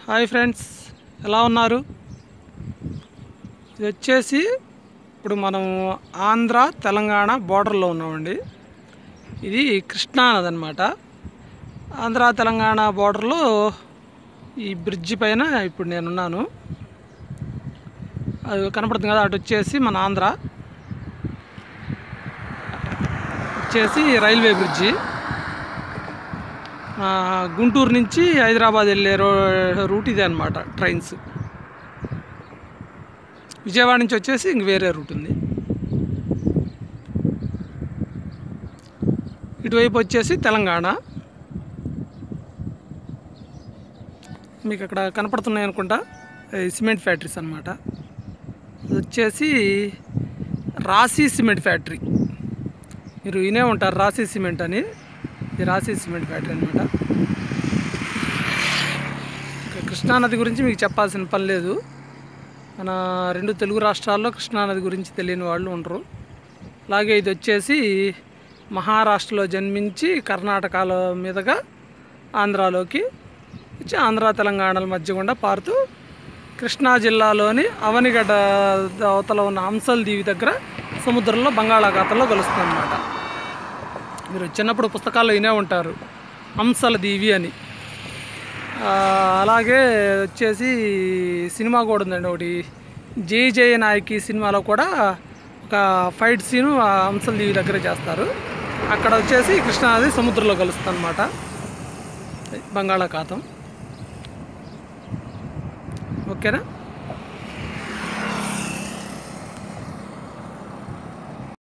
hi friends ఎలా ఉన్నారు ఇది వచ్చేసి ఇప్పుడు మనం ఆంధ్ర తెలంగాణ బోర్డర్లో ఉన్నామండి ఇది కృష్ణా నది అనమాట ఆంధ్ర తెలంగాణ బోర్డర్లో ఈ బ్రిడ్జి పైన ఇప్పుడు నేనున్నాను అది కనపడుతుంది కదా అటు వచ్చేసి మన ఆంధ్ర వచ్చేసి రైల్వే బ్రిడ్జి ఆ, గుంటూరు నుంచి హైదరాబాద్ వెళ్ళే రో రూట్ ఇదే అనమాట ట్రైన్స్ విజయవాడ నుంచి వచ్చేసి ఇంక వేరే రూట్ ఉంది ఇటువైపు వచ్చేసి తెలంగాణ మీకు అక్కడ కనపడుతున్నాయి అనుకుంటా ఈ సిమెంట్ ఫ్యాక్టరీస్ అనమాట అది వచ్చేసి రాశి సిమెంట్ ఫ్యాక్టరీ మీరు వినే ఉంటారు రాశి సిమెంట్ అని ఇది రాశి సిమెంట్ ఫ్యాక్టరీ అనమాట కృష్ణానది గురించి మీకు చెప్పాల్సిన పని లేదు మన రెండు తెలుగు రాష్ట్రాల్లో కృష్ణానది గురించి తెలియని వాళ్ళు ఉండరు అలాగే ఇది వచ్చేసి మహారాష్ట్రలో జన్మించి కర్ణాటకలో మీదుగా ఆంధ్రాలోకి వచ్చి ఆంధ్ర తెలంగాణల మధ్య గుండా పారుతూ కృష్ణా జిల్లాలోని అవనిగడ్డ అవతల ఉన్న హంసల్ దీవి దగ్గర సముద్రంలో బంగాళాఖాతంలో కలుస్తుంది అనమాట మీరు చిన్నప్పుడు పుస్తకాల్లో వినే ఉంటారు హంసల దీవి అని ఆ, అలాగే వచ్చేసి సినిమా కూడా ఉందండి ఒకటి జై జయ నాయకి సినిమాలో కూడా ఒక ఫైట్ సీను ఆ హంసల దీవి దగ్గర చేస్తారు అక్కడ వచ్చేసి కృష్ణానది సముద్రంలో కలుస్తుంది అనమాట బంగాళాఖాతం ఓకేనా